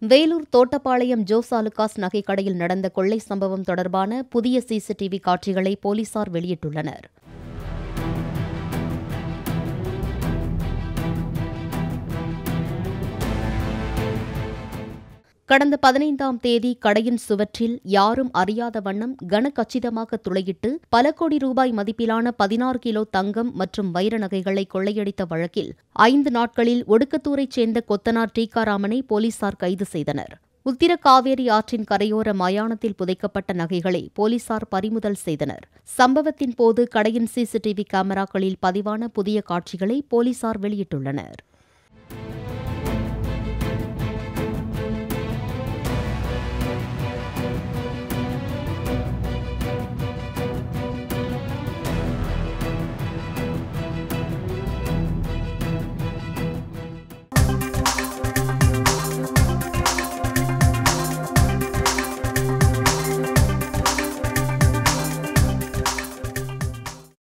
வேலூர் தோட்டப்பாளையம் ஜோஸ் ஆலுகாஸ் நகைக்கடையில் நடந்த கொள்ளை சம்பவம் தொடர்பான புதிய சிசிடிவி காட்சிகளை போலீசார் வெளியிட்டுள்ளனர் கடந்த பதினைந்தாம் தேதி கடையின் சுவற்றில் யாரும் அறியாத வண்ணம் கனகச்சிதமாக துளையிட்டு பல கோடி ரூபாய் மதிப்பிலான பதினாறு கிலோ தங்கம் மற்றும் வைர நகைகளை கொள்ளையடித்த வழக்கில் ஐந்து நாட்களில் ஒடுக்கத்தூரைச் சேர்ந்த கொத்தனார் டீகாராமனை போலீசார் கைது செய்தனர் உத்திர காவேரி ஆற்றின் கரையோர மயானத்தில் புதைக்கப்பட்ட நகைகளை போலீசார் பறிமுதல் செய்தனர் சம்பவத்தின் போது கடையின் சிசிடிவி கேமராக்களில் பதிவான புதிய காட்சிகளை போலீசார் வெளியிட்டுள்ளனர்